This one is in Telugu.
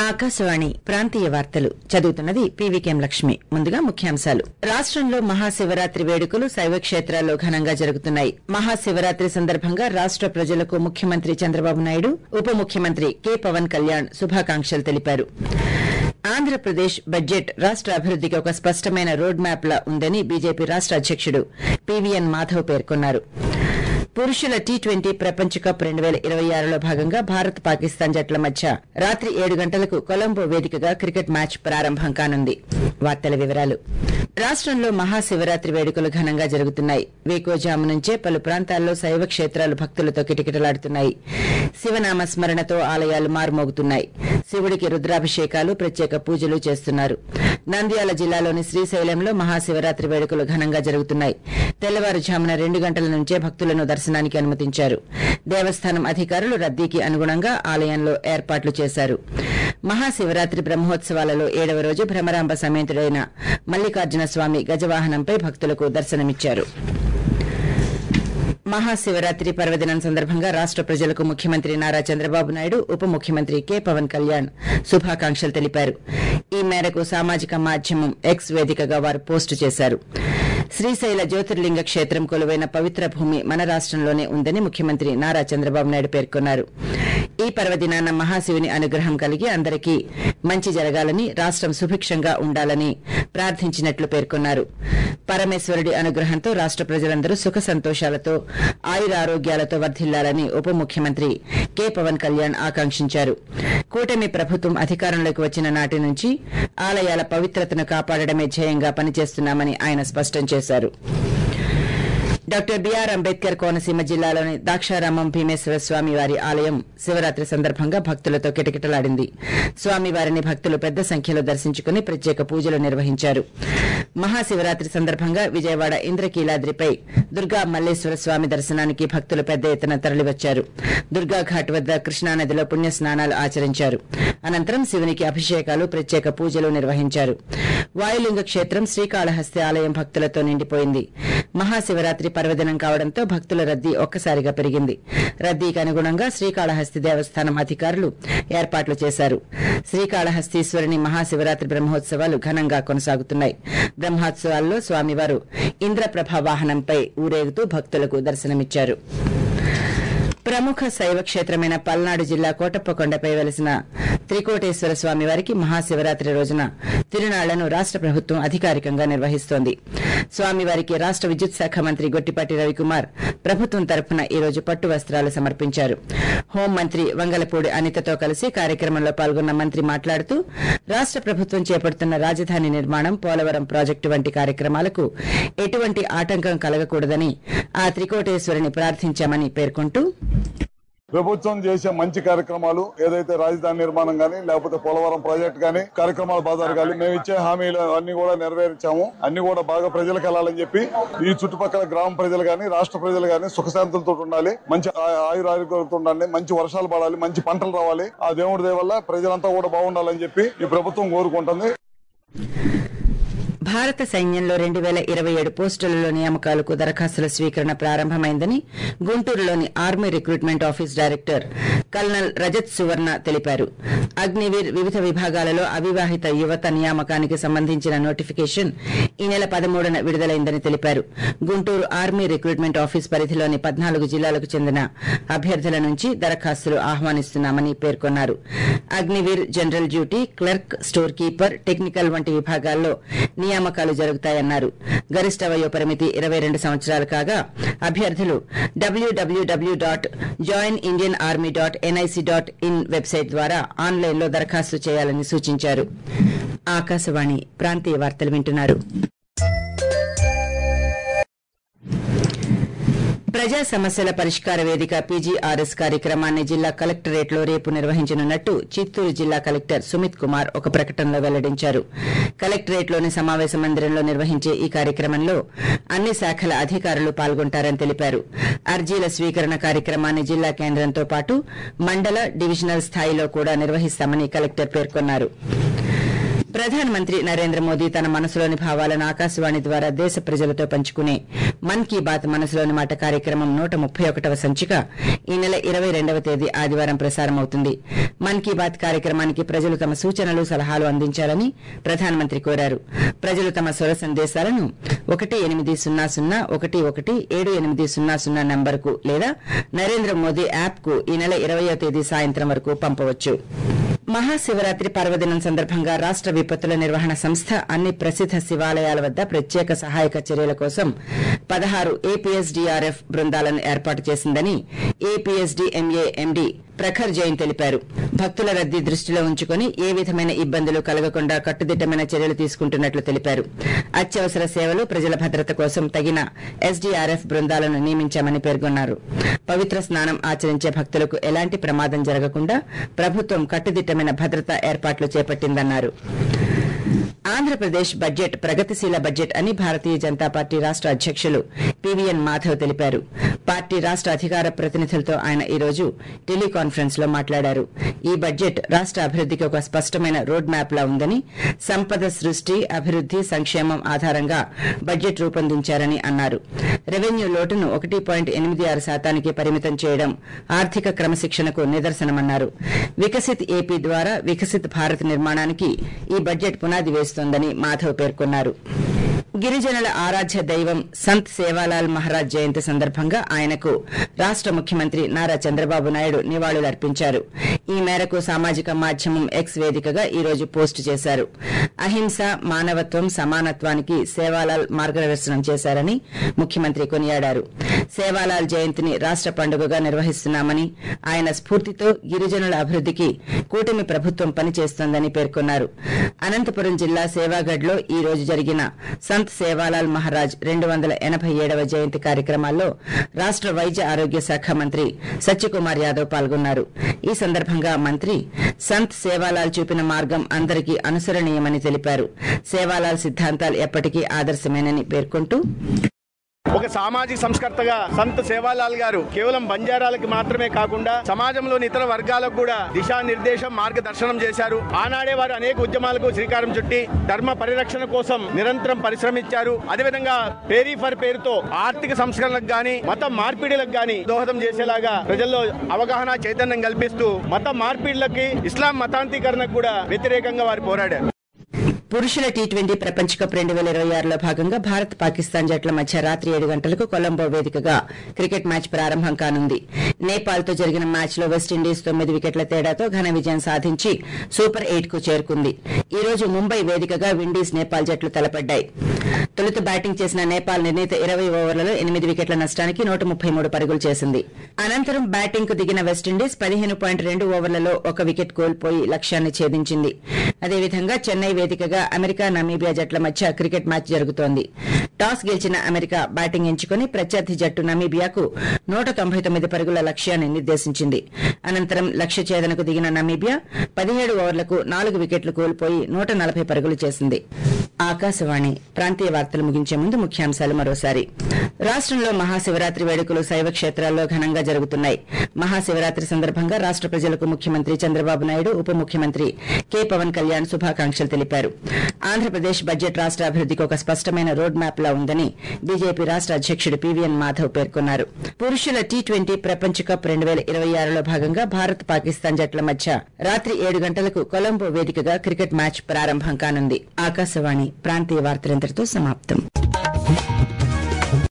ఆకాశవాణి ప్రాంతీయ వార్తలు చదువుతున్నది పీవీకేం లక్ష్మి ముందుగా ముఖ్యాంశాలు రాష్టంలో మహాశివరాత్రి వేడుకలు శైవ క్షేత్రాల్లో ఘనంగా జరుగుతున్నాయి మహాశివరాత్రి సందర్భంగా రాష్ట ప్రజలకు ముఖ్యమంత్రి చంద్రబాబు నాయుడు ఉప ముఖ్యమంత్రి కె పవన్ కళ్యాణ్ శుభాకాంక్షలు తెలిపారు ఆంధ్రప్రదేశ్ బడ్జెట్ రాష్ట అభివృద్దికి ఒక స్పష్టమైన రోడ్ మ్యాప్ లా ఉందని బీజేపీ రాష్ట అధ్యకుడు పీవీఎన్ మాధవ్ పేర్కొన్నారు పురుషుల టీ ట్వంటీ ప్రపంచ కప్ రెండు వేల ఇరవై ఆరులో భాగంగా భారత్ పాకిస్తాన్ జట్ల మధ్య రాత్రి ఏడు గంటలకు కొలంబో వేదికగా క్రికెట్ మ్యాచ్ ప్రారంభం కానుంది వార్తల వివరాలు రాష్టంలో మహాశివరాత్రి వేడుకలు ఘనంగా జరుగుతున్నాయి వేకోజాము నుంచే పలు ప్రాంతాల్లో శైవ క్షేత్రాలు భక్తులతో కిటకిటలాడుతున్నాయి శివనామ స్మరణతో ఆలయాలు మారుమోగుతున్నాయి శివుడికి రుద్రాభిషేకాలు ప్రత్యేక పూజలు చేస్తున్నారు నంద్యాల జిల్లాలోని శ్రీశైలంలో మహాశివరాత్రి వేడుకలు ఘనంగా జరుగుతున్నాయి తెల్లవారుజామున రెండు గంటల నుంచే భక్తులను దర్శనానికి అనుమతించారు దేవస్థానం అధికారులు రద్దీకి అనుగుణంగా ఆలయంలో ఏర్పాట్లు చేశారు మహాశివరాత్రి బ్రహ్మోత్సవాలలో ఏడవ రోజు భ్రమరాంబ సమేతుడైన మల్లికార్జున స్వామి గజవాహనంపై భక్తులకు దర్శనమిచ్చారు మహాశివరాత్రి పర్వదినం సందర్భంగా రాష్ట ప్రజలకు ముఖ్యమంత్రి నారా చంద్రబాబు నాయుడు ఉప ముఖ్యమంత్రి కె పవన్ కళ్యాణ్ శుభాకాంక్షలు తెలిపారు ఈ మేరకు సామాజిక మాధ్యమం ఎక్స్ వేదికగా వారు పోస్టు చేశారు శ్రీశైల జ్యోతిర్లింగ క్షేత్రం కొలువైన పవిత్ర భూమి మన రాష్టంలోనే ఉందని ముఖ్యమంత్రి నారా చంద్రబాబు నాయుడు పేర్కొన్నారు ఈ పర్వదినాన మహాశివుని అనుగ్రహం కలిగి అందరికీ మంచి జరగాలని రాష్టం సుభిక్షంగా ఉండాలని ప్రార్థించినట్లు పేర్కొన్నారు పరమేశ్వరుడి అనుగ్రహంతో రాష్ట ప్రజలందరూ సుఖ సంతోషాలతో ఆయురారోగ్యాలతో వర్ధిల్లాలని ఉప ముఖ్యమంత్రి కె పవన్ కళ్యాణ్ ఆకాంక్షించారు కూటమి ప్రభుత్వం అధికారంలోకి వచ్చిన నాటి నుంచి ఆలయాల పవిత్రతను కాపాడడమే ధ్యేయంగా పనిచేస్తున్నామని ఆయన స్పష్టం చేశారు డాక్టర్ బిఆర్ అంబేద్కర్ కోనసీమ జిల్లాలోని దాక్షారామం భీమేశ్వర స్వామి వారి ఆలయం శివరాత్రి సందర్భంగా భక్తులతో కిటకిటలాడింది స్వామివారిని భక్తులు పెద్ద సంఖ్యలో దర్శించుకుని ప్రత్యేక పూజలు నిర్వహించారు మహాశివరాత్రి సందర్భంగా విజయవాడ ఇంద్రకీలాద్రిపై దుర్గా మల్లేశ్వర స్వామి దర్శనానికి భక్తులు పెద్ద ఎత్తున తరలివచ్చారు దుర్గా ఘాట్ వద్ద కృష్ణానదిలో పుణ్య స్నానాలు ఆచరించారు అనంతరం శివునికి అభిషేకాలు ప్రత్యేక పూజలు నిర్వహించారు వాయులింగ క్షేత్రం శ్రీకాళహస్తి ఆలయం భక్తులతో నిండిపోయింది మహాశివరాత్రి పర్వదినం కావడంతో భక్తుల రద్దీ ఒక్కసారిగా పెరిగింది రద్దీకి అనుగుణంగా శ్రీకాళహస్తి దేవస్థానం అధికారులు ఏర్పాట్లు చేశారు శ్రీకాళహస్తీశ్వరుని మహాశివరాత్రి బ్రహ్మోత్సవాలు ఘనంగా కొనసాగుతున్నాయి బ్రహ్మోత్సవాల్లో స్వామివారు ఇంద్రప్రభ వాహనంపై ఊరేగుతూ భక్తులకు దర్శనమిచ్చారు ప్రముఖ శైవ క్షేత్రమైన పల్నాడు జిల్లా కోటప్పకొండపై వెలిసిన త్రికోటేశ్వర స్వామి వారికి మహాశివరాత్రి రోజున తిరునాళ్లను రాష్ట ప్రభుత్వం అధికారికంగా నిర్వహిస్తోంది స్వామివారికి రాష్ట విద్యుత్ శాఖ మంత్రి గొట్టిపాటి రవికుమార్ ప్రభుత్వం తరపున ఈ రోజు పట్టు వస్త్రాలు సమర్పించారు హోంమంత్రి వంగలపూడి అనితతో కలిసి కార్యక్రమంలో పాల్గొన్న మంత్రి మాట్లాడుతూ రాష్ట ప్రభుత్వం చేపడుతున్న రాజధాని నిర్మాణం పోలవరం ప్రాజెక్టు వంటి కార్యక్రమాలకు ఎటువంటి ఆటంకం కలగకూడదని ఆ త్రికోటేశ్వరిని ప్రార్థించామని పేర్కొంటూ ప్రభుత్వం చేసే మంచి కార్యక్రమాలు ఏదైతే రాజధాని నిర్మాణం గానీ లేకపోతే పోలవరం ప్రాజెక్ట్ గానీ కార్యక్రమాల బజార్ కానీ మేము ఇచ్చే హామీలు అన్ని కూడా నెరవేర్చాము అన్ని కూడా బాగా ప్రజలకు వెళ్ళాలని చెప్పి ఈ చుట్టుపక్కల గ్రామ ప్రజలు గానీ రాష్ట్ర ప్రజలు గానీ సుఖశాంతులతో ఉండాలి మంచి ఆ- ఆయురారోగ్యాలతో ఉండాలి మంచి వర్షాలు పడాలి మంచి పంటలు రావాలి ఆ దేవుడి దయ వల్ల ప్రజలంతా కూడా బాగుండాలని చెప్పి ఈ ప్రభుత్వం కోరుకుంటుంది భారత సైన్యంలో రెండు వేల ఇరవై ఏడు పోస్టులలో నియామకాలకు దరఖాస్తుల స్వీకరణ ప్రారంభమైందని గుంటూరులోని army recruitment office director colonel Rajat Suvarna తెలిపారు అగ్నివీర్ వివిధ విభాగాలలో అవివాహిత యువత నియామకానికి సంబంధించిన నోటిఫికేషన్ ఈ నెల పదమూడున విడుదలైందని తెలిపారు గుంటూరు ఆర్మీ రిక్రూట్మెంట్ ఆఫీస్ పరిధిలోని పద్నాలుగు జిల్లాలకు చెందిన అభ్యర్థుల నుంచి దరఖాస్తులు ఆహ్వానిస్తున్నామని పేర్కొన్నారు Agniveer general duty clerk store keeper technical వంటి విభాగాల్లో నియామకాలు జరుగుతాయన్నారు గరిష్ట వయో పరిమితి ఇరవై రెండు సంవత్సరాలు కాగా అభ్యర్థులు డబ్ల్యూడబ్ల్యూడబ్ల్యూ dot join Indian army dot NIC dot in website ద్వారా ఆన్లైన్లో దరఖాస్తు చేయాలని సూచించారు ఆకాశవాణి ప్రాంతీయ వార్తలు వింటున్నారు ప్రజా సమస్యల పరిష్కార వేదిక పీజీఆర్ఎస్ కార్యక్రమాన్ని జిల్లా కలెక్టరేట్ లో రేపు నిర్వహించనున్నట్టు చిత్తూరు జిల్లా కలెక్టర్ సుమిత్ కుమార్ ఒక ప్రకటనలో వెల్లడించారు కలెక్టరేట్ లోని సమావేశ మందిరంలో నిర్వహించే ఈ కార్యక్రమంలో అన్ని శాఖల అధికారులు పాల్గొంటారని తెలిపారు అర్జీల స్వీకరణ కార్యక్రమాన్ని జిల్లా కేంద్రంతో పాటు మండల డివిజనల్ స్థాయిలో కూడా నిర్వహిస్తామని కలెక్టర్ పేర్కొన్నారు ప్రధానమంత్రి నరేంద్ర మోదీ తన మనసులోని భావాలను ఆకాశవాణి ద్వారా దేశ ప్రజలతో పంచుకునే మన్ కీ బాత్ మనసులోని మాట కార్యక్రమం నూట ముప్పై ఒకటవ సంచిక ఈ నెల ఇరవై రెండవ తేదీ ఆదివారం ప్రసారమవుతుంది మన్ కీ బాత్ కార్యక్రమానికి ప్రజలు తమ సూచనలు సలహాలు అందించాలని ప్రధానమంత్రి కోరారు ప్రజలు తమ స్వర సందేశాలను ఒకటి ఎనిమిది సున్నా సున్నా ఒకటి ఒకటి ఏడు ఎనిమిది సున్నా సున్నా నంబర్కు లేదా నరేంద్ర మోదీ యాప్ కు ఈ నెల ఇరవయో తేదీ సాయంత్రం వరకు పంపవచ్చు మహాశివరాత్రి పర్వదినం సందర్భంగా రాష్ట విపత్తుల నిర్వహణ సంస్థ అన్ని ప్రసిద్ధ శివాలయాల వద్ద ప్రత్యేక సహాయక చర్యల కోసం పదహారు ఏపీఎస్డీఆర్ఎఫ్ బృందాలను ఏర్పాటు చేసిందని ఏపీఎస్డీఎంఏ ఎండీ ప్రఖర్ జైన్ తెలిపారు భక్తుల రద్దీ దృష్టిలో ఉంచుకుని ఏ విధమైన ఇబ్బందులు కలగకుండా కట్టుదిట్టమైన చర్యలు తీసుకుంటున్నట్లు తెలిపారు అత్యవసర సేవలు ప్రజల భద్రత కోసం తగిన ఎస్డీఆర్ఎఫ్ బృందాలను నియమించామని పేర్కొన్నారు పవిత్ర స్నానం ఆచరించే భక్తులకు ఎలాంటి ప్రమాదం జరగకుండా ప్రభుత్వం కట్టుదిట్టమైన భద్రతా ఏర్పాట్లు చేపట్టిందన్నారు ఆంధ్రప్రదేశ్ బడ్జెట్ ప్రగతిశీల బడ్జెట్ అని భారతీయ జనతా పార్టీ రాష్ట అధ్యకులు పీవీఎన్ మాధవ్ తెలిపారు పార్టీ రాష్ట అధికార ప్రతినిధులతో ఆయన ఈ రోజు టెలికాన్ఫరెన్స్ లో మాట్లాడారు ఈ బడ్జెట్ రాష్ట అభివృద్దికి ఒక స్పష్టమైన రోడ్ మ్యాప్ లా ఉందని సంపద సృష్టి అభివృద్ది సంక్షేమం ఆధారంగా బడ్జెట్ రూపొందించారని అన్నారు రెవెన్యూ లోటును ఒకటి పాయింట్ ఎనిమిది ఆరు శాతానికి పరిమితం చేయడం ఆర్థిక క్రమశిక్షణకు నిదర్శనమన్నారు వికసిత్ ఏపీ ద్వారా వికసిత్ భారత్ నిర్మాణానికి ఈ బడ్జెట్ పునాది వేస్తోందని మాధవ్ పేర్కొన్నారు గిరిజనుల ఆరాధ్య దైవం సంత్ సేవాలాల్ మహారాజ్ జయంతి సందర్భంగా ఆయనకు రాష్ట ముఖ్యమంత్రి నారా చంద్రబాబు నాయుడు నివాళులర్పించారు ఈ మేరకు సామాజిక మాధ్యమం ఎక్స్ వేదికగా ఈ రోజు పోస్టు చేశారు అహింస మానవత్వం సమానత్వానికి సేవాలాల్ మార్గదర్శనం చేశారని ముఖ్యమంత్రి కొనియాడారు సేవాలాల్ జయంతిని రాష్ట పండుగగా నిర్వహిస్తున్నామని ఆయన స్ఫూర్తితో గిరిజనుల అభివృద్దికి కూటమి ప్రభుత్వం పనిచేస్తోందని పేర్కొన్నారు అనంతపురం జిల్లా సేవాగఢ్లో ఈ రోజు జరిగిన సంత్ సేవాలాల్ మహారాజ్ రెండు వందల ఎనభై ఏడవ జయంతి కార్యక్రమాల్లో రాష్ట వైద్య ఆరోగ్య శాఖ మంత్రి సత్యకుమార్ యాదవ్ పాల్గొన్నారు ఈ సందర్భంగా మంత్రి సంత్ సేవాలాల్ చూపిన మార్గం అందరికీ అనుసరణీయమని తెలిపారు సేవాలాల్ సిద్ధాంతాలు ఎప్పటికీ ఆదర్శమేనని పేర్కొంటూ ఒక సామాజిక సంస్కర్తగా సంత్ సేవాలాల్ గారు కేవలం బంజారాలకి మాత్రమే కాకుండా సమాజంలోని ఇతర వర్గాలకు కూడా దిశానిర్దేశం మార్గదర్శనం చేశారు ఆనాడే వారు అనేక ఉద్యమాలకు శ్రీకారం చుట్టి ధర్మ పరిరక్షణ కోసం నిరంతరం పరిశ్రమించారు అదేవిధంగా పేరీ ఫర్ పేరుతో ఆర్థిక సంస్కరణలకు గాని మత మార్పిడిలకు గాని దోహదం చేసేలాగా ప్రజల్లో అవగాహన చైతన్యం కల్పిస్తూ మత మార్పిడులకి ఇస్లాం మతాంతీకరణకు కూడా వ్యతిరేకంగా వారు పోరాడారు పురుషుల టీ ట్వంటీ ప్రపంచ కప్ రెండు వేల ఇరవై ఆరులో భాగంగా భారత్ పాకిస్తాన్ జట్ల మధ్య రాత్రి ఏడు గంటలకు కొలంబో వేదికగా క్రికెట్ మ్యాచ్ ప్రారంభం కానుంది నేపాల్ తో జరిగిన మ్యాచ్ లో వెస్టిండీస్ తొమ్మిది వికెట్ల తేడాతో ఘన విజయం సాధించి సూపర్ ఎయిట్ కు చేరుకుంది ఈ రోజు ముంబై వేదికగా విండీస్ నేపాల్ జట్లు తలపడ్డాయి తొలుత బ్యాటింగ్ చేసిన నేపాల్ నిర్ణీత ఇరవై ఓవర్లలో ఎనిమిది వికెట్ల నష్టానికి నూట ముప్పై మూడు పరుగులు చేసింది అనంతరం బ్యాటింగ్ కు దిగిన వెస్టిండీస్ పదిహేను పాయింట్ రెండు ఓవర్లలో ఒక వికెట్ కోల్పోయి లక్ష్యాన్ని ఛేదించింది అదేవిధంగా చెన్నై వేదికగా అమెరికా నమీబియా జట్ల మధ్య క్రికెట్ మ్యాచ్ జరుగుతోంది టాస్ గెలిచిన అమెరికా బ్యాటింగ్ ఎంచుకుని ప్రత్యర్థి జట్టు నమీబియాకు నూట తొంభై తొమ్మిది పరుగుల లక్ష్యాన్ని నిర్దేశించింది అనంతరం లక్ష్య ఛేదనకు దిగిన నమీబియా పదిహేడు ఓవర్లకు నాలుగు వికెట్లు కోల్పోయి నూట నలభై పరుగులు చేసింది ఆకాశవాణి ప్రాంతీయ వార్తలు ముగించే ముందు ముఖ్యాంశాలు మరోసారి రాష్టంలో మహాశివరాత్రి వేడుకలు శైవ క్షేత్రాల్లో ఘనంగా జరుగుతున్నాయి మహాశివరాత్రి సందర్భంగా రాష్ట ప్రజలకు ముఖ్యమంత్రి చంద్రబాబు నాయుడు ఉప ముఖ్యమంత్రి కె పవన్ కళ్యాణ్ శుభాకాంక్షలు తెలిపారు ఆంధ్రప్రదేశ్ బడ్జెట్ రాష్ట అభివృద్దికి ఒక స్పష్టమైన రోడ్ మ్యాప్ లా ఉందని బీజేపీ రాష్ట అధ్యకుడు పీవీఎన్ మాధవ్ పేర్కొన్నారు పురుషుల టీ ట్వంటీ ప్రపంచ కప్ రెండు వేల ఇరవై ఆరులో భాగంగా భారత్ పాకిస్తాన్ జట్ల మధ్య రాత్రి ఏడు గంటలకు కొలంబో వేదికగా క్రికెట్ మ్యాచ్ ప్రారంభం కానుంది ఆకాశవాణి ప్రాంతీయ వార్తలంతటితో సమాప్తం